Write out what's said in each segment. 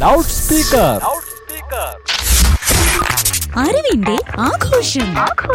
loud speaker അറിവിന്റെ ആഘോഷം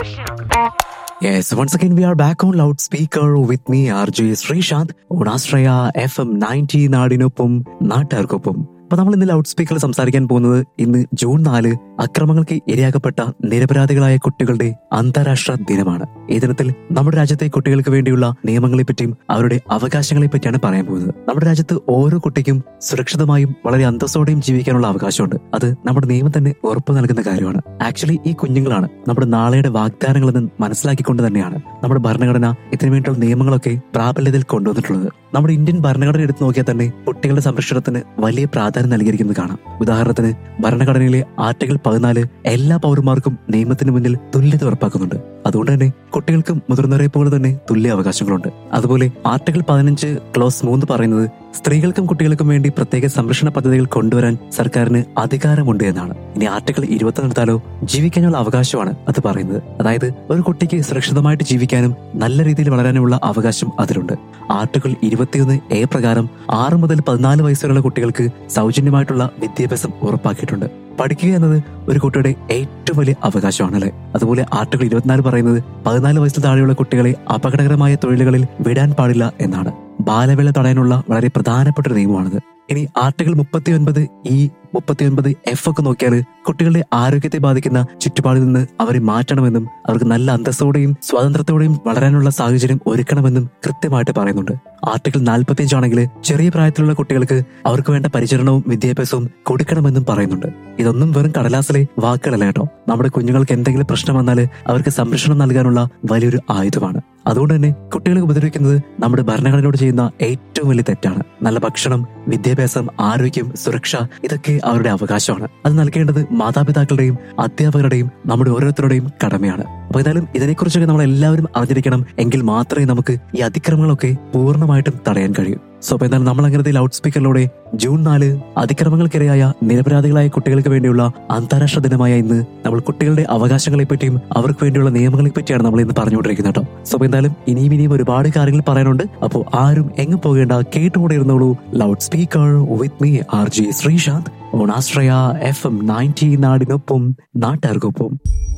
Yes, once again we are back on loudspeaker with me, RJ Srishant, on Astraya FM 90 നാടിനൊപ്പം നാട്ടുകാർക്കൊപ്പം അപ്പൊ നമ്മൾ ഇന്ന് ലൗഡ് സ്പീക്കറിൽ സംസാരിക്കാൻ പോകുന്നത് ഇന്ന് ജൂൺ നാല് അക്രമങ്ങൾക്ക് ഇരയാക്കപ്പെട്ട നിരപരാധികളായ കുട്ടികളുടെ അന്താരാഷ്ട്ര ദിനമാണ് ഈ ദിനത്തിൽ നമ്മുടെ രാജ്യത്തെ കുട്ടികൾക്ക് വേണ്ടിയുള്ള നിയമങ്ങളെ പറ്റിയും അവരുടെ അവകാശങ്ങളെ പറ്റിയാണ് പറയാൻ പോകുന്നത് നമ്മുടെ രാജ്യത്ത് ഓരോ കുട്ടിക്കും സുരക്ഷിതമായും വളരെ അന്തസ്സോടെയും ജീവിക്കാനുള്ള അവകാശമുണ്ട് അത് നമ്മുടെ നിയമം തന്നെ ഉറപ്പു നൽകുന്ന കാര്യമാണ് ആക്ച്വലി ഈ കുഞ്ഞുങ്ങളാണ് നമ്മുടെ നാളെയുടെ വാഗ്ദാനങ്ങളെന്ന് മനസ്സിലാക്കിക്കൊണ്ട് തന്നെയാണ് നമ്മുടെ ഭരണഘടന ഇതിനു വേണ്ടിയുള്ള നിയമങ്ങളൊക്കെ പ്രാബല്യത്തിൽ കൊണ്ടുവന്നിട്ടുള്ളത് നമ്മുടെ ഇന്ത്യൻ ഭരണഘടന എടുത്തു നോക്കിയാൽ തന്നെ കുട്ടികളുടെ സംരക്ഷണത്തിന് വലിയ പ്രാധാന്യം നൽകിയിരിക്കുന്നത് കാണാം ഉദാഹരണത്തിന് ഭരണഘടനയിലെ ആർട്ടിക്കിൾ പതിനാല് എല്ലാ പൗരന്മാർക്കും നിയമത്തിന് മുന്നിൽ തുല്യത ഉറപ്പാക്കുന്നുണ്ട് അതുകൊണ്ട് തന്നെ കുട്ടികൾക്കും മുതിർന്നവരെ പോലെ തന്നെ തുല്യ അവകാശങ്ങളുണ്ട് അതുപോലെ ആർട്ടിക്കിൾ പതിനഞ്ച് ക്ലോസ് മൂന്ന് പറയുന്നത് സ്ത്രീകൾക്കും കുട്ടികൾക്കും വേണ്ടി പ്രത്യേക സംരക്ഷണ പദ്ധതികൾ കൊണ്ടുവരാൻ സർക്കാരിന് അധികാരമുണ്ട് എന്നാണ് ഇനി ആർട്ടിക്കിൾ ഇരുപത്തി എടുത്താലോ ജീവിക്കാനുള്ള അവകാശമാണ് അത് പറയുന്നത് അതായത് ഒരു കുട്ടിക്ക് സുരക്ഷിതമായിട്ട് ജീവിക്കാനും നല്ല രീതിയിൽ വളരാനുമുള്ള അവകാശം അതിലുണ്ട് ആർട്ടിക്കിൾ ഇരുപത്തിയൊന്ന് എ പ്രകാരം ആറ് മുതൽ പതിനാല് വയസ്സുവരെയുള്ള കുട്ടികൾക്ക് സൗജന്യമായിട്ടുള്ള വിദ്യാഭ്യാസം ഉറപ്പാക്കിയിട്ടുണ്ട് പഠിക്കുക എന്നത് ഒരു കുട്ടിയുടെ ഏറ്റവും വലിയ അവകാശമാണല്ലേ അതുപോലെ ആർട്ടിക്കിൾ ഇരുപത്തിനാല് പറയുന്നത് പതിനാല് വയസ്സിൽ താഴെയുള്ള കുട്ടികളെ അപകടകരമായ തൊഴിലുകളിൽ വിടാൻ പാടില്ല എന്നാണ് ബാലവേല തടയാനുള്ള വളരെ പ്രധാനപ്പെട്ട ഒരു നിയമമാണിത് ഇനി ആർട്ടിക്കിൾ മുപ്പത്തി ഒൻപത് ഈ മുപ്പത്തി ഒൻപത് എഫ് ഒക്കെ നോക്കിയാൽ കുട്ടികളുടെ ആരോഗ്യത്തെ ബാധിക്കുന്ന ചുറ്റുപാടിൽ നിന്ന് അവരെ മാറ്റണമെന്നും അവർക്ക് നല്ല അന്തസ്സോടെയും സ്വാതന്ത്ര്യത്തോടെയും വളരാനുള്ള സാഹചര്യം ഒരുക്കണമെന്നും കൃത്യമായിട്ട് പറയുന്നുണ്ട് ആർട്ടിക്കിൾ നാൽപ്പത്തിയഞ്ച് ആണെങ്കിൽ ചെറിയ പ്രായത്തിലുള്ള കുട്ടികൾക്ക് അവർക്ക് വേണ്ട പരിചരണവും വിദ്യാഭ്യാസവും കൊടുക്കണമെന്നും പറയുന്നുണ്ട് ഇതൊന്നും വെറും കടലാസിലെ വാക്കുകളല്ല കേട്ടോ നമ്മുടെ കുഞ്ഞുങ്ങൾക്ക് എന്തെങ്കിലും പ്രശ്നം വന്നാൽ അവർക്ക് സംരക്ഷണം നൽകാനുള്ള വലിയൊരു ആയുധമാണ് അതുകൊണ്ട് തന്നെ കുട്ടികളെ ഉപദ്രവിക്കുന്നത് നമ്മുടെ ഭരണഘടനയോട് ചെയ്യുന്ന ഏറ്റവും വലിയ തെറ്റാണ് നല്ല ഭക്ഷണം വിദ്യാഭ്യാസം ആരോഗ്യം സുരക്ഷ ഇതൊക്കെ അവരുടെ അവകാശമാണ് അത് നൽകേണ്ടത് മാതാപിതാക്കളുടെയും അധ്യാപകരുടെയും നമ്മുടെ ഓരോരുത്തരുടെയും കടമയാണ് അപ്പൊ ഏതായാലും ഇതിനെക്കുറിച്ചൊക്കെ നമ്മൾ എല്ലാവരും അറിഞ്ഞിരിക്കണം എങ്കിൽ മാത്രമേ നമുക്ക് ഈ അതിക്രമങ്ങളൊക്കെ പൂർണ്ണമായിട്ടും തടയാൻ കഴിയൂ സോ അപ്പൊ എന്നാൽ നമ്മൾ അങ്ങനത്തെ ലൗഡ് സ്പീക്കറിലൂടെ ജൂൺ നാല് അതിക്രമങ്ങൾക്കിരയായ നിരപരാധികളായ കുട്ടികൾക്ക് വേണ്ടിയുള്ള അന്താരാഷ്ട്ര ദിനമായ ഇന്ന് നമ്മൾ കുട്ടികളുടെ അവകാശങ്ങളെ പറ്റിയും അവർക്ക് വേണ്ടിയുള്ള നിയമങ്ങളെ പറ്റിയാണ് നമ്മൾ ഇന്ന് പറഞ്ഞുകൊണ്ടിരിക്കുന്നത് കേട്ടോ സോ അപ്പൊ എന്തായാലും ഇനിയും ഇനിയും ഒരുപാട് കാര്യങ്ങൾ പറയാനുണ്ട് അപ്പോൾ ആരും എങ്ങും പോകേണ്ട കേട്ടുകൂടെ ഇരുന്നോളൂ loudspeaker with me R G Sreesanth on Ashraya FM ninety നയൻറ്റി നാടിനൊപ്പം നാട്ടുകാർക്കൊപ്പം